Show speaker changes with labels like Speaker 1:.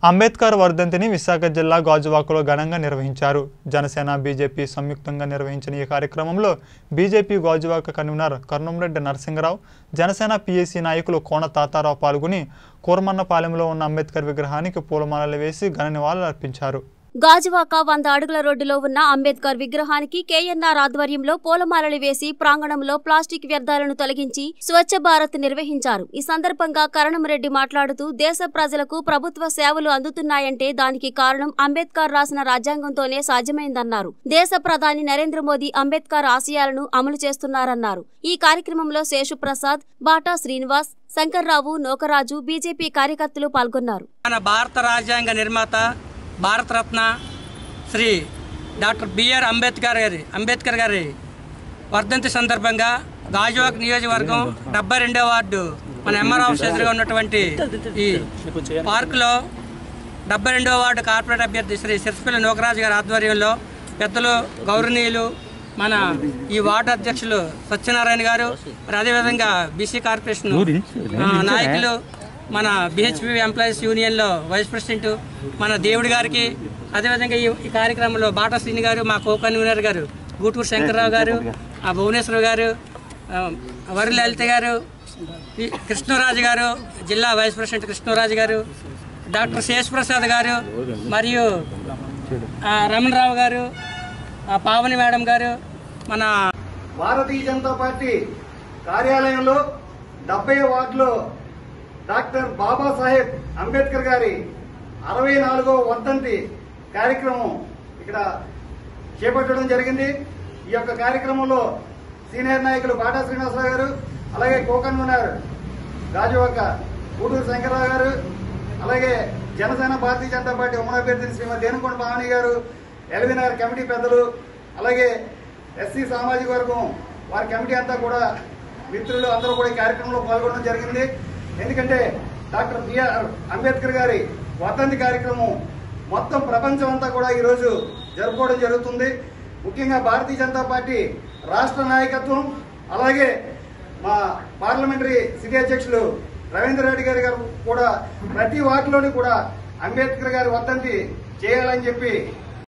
Speaker 1: అంబేద్కర్ వర్ధంతిని విశాఖ జిల్లా గాజువాకలో ఘనంగా నిర్వహించారు జనసేన బీజేపీ సంయుక్తంగా నిర్వహించిన ఈ కార్యక్రమంలో BJP Gajuwaka convener Karnamreddy Narasimharao Janasena PAC నాయకులు కోన తాతారావు పాల్గొని కూరమన్నపాలెంలో ఉన్న అంబేద్కర్ విగ్రహానికి పూలమాలలు వేసి ఘన నివాళులు అర్పించారు
Speaker 2: గాజువాక వంద అడుగుల రోడ్డులో ఉన్న అంబేద్కర్ విగ్రహానికి కేఎన్ఆర్ ఆధ్వర్యంలో పూలమాలలు వేసి ప్రాంగణంలో ప్లాస్టిక్ వ్యర్థాలను తొలగించి స్వచ్ఛ భారత్ నిర్వహించారు ఈ సందర్భంగా కరణంరెడ్డి మాట్లాడుతూ దేశ ప్రజలకు ప్రభుత్వ సేవలు అందుతున్నాయంటే దానికి కారణం అంబేద్కర్ రాసిన రాజ్యాంగంతోనే సాధ్యమైందన్నారు దేశ ప్రధాని నరేంద్ర మోదీ అంబేద్కర్ ఆశయాలను అమలు చేస్తున్నారన్నారు ఈ కార్యక్రమంలో శేషుప్రసాద్ బాటా శ్రీనివాస్ శంకర్రావు నోకరాజు బీజేపీ కార్యకర్తలు పాల్గొన్నారు
Speaker 3: మన భారత రాజ్యాంగ నిర్మాత భారతరత్న శ్రీ డాక్టర్ బిఆర్ అంబేద్కర్ గారి అంబేద్కర్ గారి వర్ధంతి సందర్భంగా గాజువాక్ నియోజకవర్గం డెబ్బై రెండో వార్డు మన ఎంఆర్ ఆఫీస్ ఎదురుగా ఉన్నటువంటి ఈ పార్కులో డెబ్బై రెండో వార్డు కార్పొరేట్ అభ్యర్థి శ్రీ సిరిసిపల్లి నోకరాజు గారి ఆధ్వర్యంలో పెద్దలు గౌరవనీయులు మన ఈ వార్డు అధ్యక్షులు సత్యనారాయణ గారు మరి అదేవిధంగా బీసీ కార్పొరేషన్ ఆ, నాయకులు మన బిహెచ్పి ఎంప్లాయీస్ యూనియన్లో వైస్ ప్రెసిడెంట్ మన దేవుడి గారికి అదేవిధంగా ఈ ఈ కార్యక్రమంలో బాటా శ్రీని గారు మా కో కన్వీనర్ గారు గూటూరు శంకర్రావు గారు ఆ భువనేశ్వర్ గారు ఆ, వరి లలిత గారు ఈ కృష్ణరాజు గారు జిల్లా వైస్ ప్రెసిడెంట్ కృష్ణరాజు గారు డాక్టర్ శేషప్రసాద్ గారు మరియు ఆ, రమణరావు గారు ఆ, పావని మేడం గారు మన
Speaker 4: భారతీయ జనతా పార్టీ కార్యాలయంలో డెబ్బై వార్డులో డాక్టర్ బాబాసాహెబ్ అంబేద్కర్ గారి అరవై నాలుగో వర్ధంతి కార్యక్రమం ఇక్కడ చేపట్టడం జరిగింది ఈ యొక్క కార్యక్రమంలో సీనియర్ నాయకులు బాటా శ్రీనివాసరావు గారు అలాగే కోకన్వనర్ గాజువాక గూడూరు శంకరరావు గారు అలాగే జనసేన భారతీయ జనతా పార్టీ ఉమ్మడి అభ్యర్థి శ్రీమతి దేనుకొండ భావని గారు ఎల్వినార్ కమిటీ పెద్దలు అలాగే ఎస్సీ సామాజిక వర్గం వారి కమిటీ అంతా కూడా మిత్రులు అందరూ కూడా ఈ కార్యక్రమంలో పాల్గొనడం జరిగింది ఎందుకంటే డాక్టర్ బిఆర్ అంబేద్కర్ గారి వర్ధంతి కార్యక్రమం మొత్తం ప్రపంచం అంతా కూడా ఈరోజు జరుపుకోవడం జరుగుతుంది ముఖ్యంగా భారతీయ జనతా పార్టీ రాష్ట్ర నాయకత్వం అలాగే మా పార్లమెంటరీ సిటీ అధ్యక్షులు రవీంద్ర రెడ్డి గారి గారు కూడా ప్రతి వార్డులోని కూడా అంబేద్కర్ గారి వర్ధంతి చేయాలని చెప్పి